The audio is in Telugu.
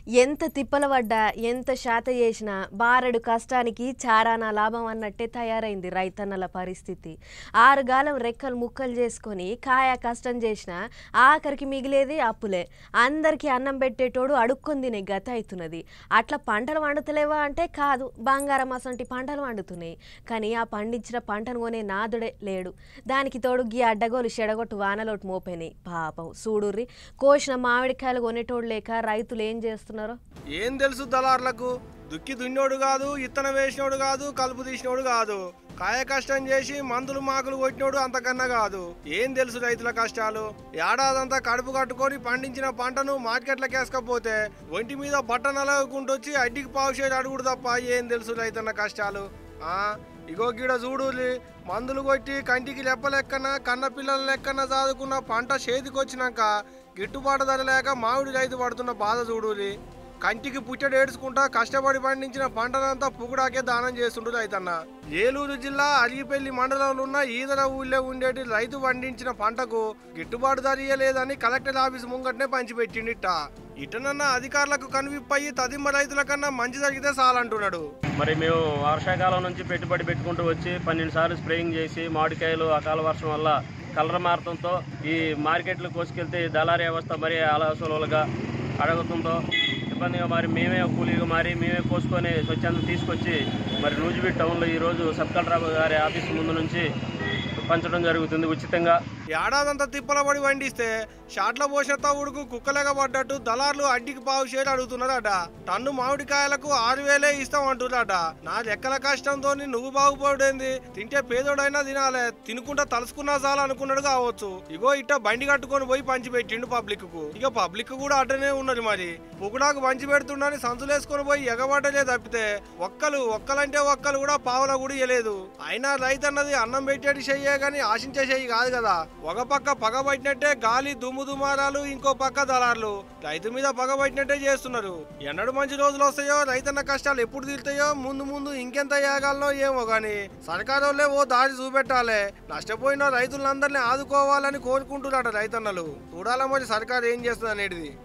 ఎంత తిప్పల పడ్డా ఎంత శాత చేసినా బారెడు కష్టానికి చారానా లాభం అన్నట్టే తయారైంది రైతన్నల పరిస్థితి ఆరుగాలం రెక్కలు ముక్కలు చేసుకొని కాయ కష్టం చేసినా ఆఖరికి మిగిలేది అప్పులే అందరికీ అన్నం పెట్టేటోడు అడుక్కొని తినే గత అవుతున్నది అట్లా పంటలు వండుతలేవా అంటే కాదు బంగారం అసంటి పంటలు వండుతున్నాయి కానీ ఆ పండించిన పంటను కొనే నాదుడే లేడు దానికి తోడు గీ అడ్డగోలు చెడగొట్టు వానలోటు మోపోయినాయి పాపం సూడుర్రి కోసిన మామిడికాయలు కొనేటోడు లేక రైతులు ఏం చేస్తున్నారో ఏం తెలుసు దళార్లకు దుక్కి దున్నోడు కాదు ఇత్తనం వేసినోడు కాదు కలుపు తీసినోడు కాదు కాయ కష్టం చేసి మందులు మాకులు కొట్టినోడు అంతకన్నా కాదు ఏం తెలుసు రైతుల కష్టాలు ఏడాదంతా కడుపు కట్టుకొని పండించిన పంటను మార్కెట్లకు వేసుకపోతే ఒంటి మీద బట్ట నలగకుంటొచ్చి అడ్డికి పావుషేడు అడుగుడు తప్ప ఏం తెలుసు రైతన్న కష్టాలు ఆ ఇగో గిడ చూడులి మందులు కొట్టి కంటికి లెప్పలెక్కన కన్న పిల్లల లెక్కన చదువుకున్న పంట చేతికొచ్చినాక గిట్టుబాటు ధర లేక మామిడి రైతు పడుతున్న బాధ చూడులి కంటికి పుట్టెడు ఏడ్చుకుంటా కష్టపడి పండించిన పంటనంతా పుగుడాకే దానం చేస్తుండు రైతన్న ఏలూరు జిల్లా అలిగిపల్లి మండలంలో ఉన్న ఈదర ఊళ్ళో ఉండేటి రైతు పండించిన పంటకు గిట్టుబాటు ధర ఇయ్యలేదని కలెక్టర్ ఆఫీస్ ముంగట్నే పంచిపెట్టిండిట ఇటనన్న అధికారులకు కనువిప్పయి తదిమ రైతుల కన్నా మంచి జరిగితే చాలంటున్నాడు మరి మేము వర్షాకాలం నుంచి పెట్టుబడి పెట్టుకుంటూ వచ్చి పన్నెండు సార్లు స్ప్రేయింగ్ చేసి మామిడికాయలు అకాల వర్షం వల్ల కలర్ మారడంతో ఈ మార్కెట్లు కోసుకెళ్తే ఈ దళారీ వ్యవస్థ మరీ అలసలుగా అడగడంతో ఇబ్బందిగా మరి మేమే కూలీగా మారి మేమే కోసుకొని స్వచ్ఛందం తీసుకొచ్చి మరి నూజిబీడ్ టౌన్లో ఈరోజు సబ్ కలెక్టర్ గారి ఆఫీస్ ముందు నుంచి పంచడం జరుగుతుంది ఉచితంగా ఏడాదంతా తిప్పలబడి వండిస్తే షాట్ల పోసిన తవుడుకు కుక్కలేక పడ్డట్టు దళార్లు అడ్డికి పావు షేర్ అడుగుతున్నారట టన్ను మామిడికాయలకు ఆరు వేలే ఇస్తాం అంటున్నారట నా లెక్కల కష్టంతో నువ్వు బాగుపడేంది తింటే పేదోడైనా తినాలే తినుకుంటా తలుసుకున్నా చాలు అనుకున్నాడు కావచ్చు ఇగో ఇట్ట బండి కట్టుకొని పోయి పంచి పెట్టిండు పబ్లిక్ కు ఇక పబ్లిక్ కూడా అట్టనే ఉన్నది మరి పొగుడాకు పంచి పెడుతుండని సంచులేసుకొని పోయి ఎగబడ్డలే తప్పితే ఒక్కలు ఒక్కలంటే ఒక్కలు కూడా పావుల కూడా ఇయ్యలేదు అయినా రైతు అన్నది అన్నం పెట్టేటి చెయ్యే గాని ఆశించే చెయ్యి కాదు కదా ఒక పక్క పగ పట్టినట్టే గాలి దుమ్ము దుమారాలు ఇంకో పక్క దళార్లు రైతు మీద పగ పట్టినట్టే చేస్తున్నారు ఎన్నడు మంచి రోజులు వస్తాయో రైతన్న కష్టాలు ఎప్పుడు తీరుతాయో ముందు ముందు ఇంకెంత ఏగాలనో ఏమో గాని సర్కారు వాళ్ళే ఓ దారి చూపెట్టాలి నష్టపోయిన రైతులందరినీ ఆదుకోవాలని కోరుకుంటున్నాడు రైతన్నలు చూడాలా మరి సర్కారు ఏం చేస్తుంది అనేది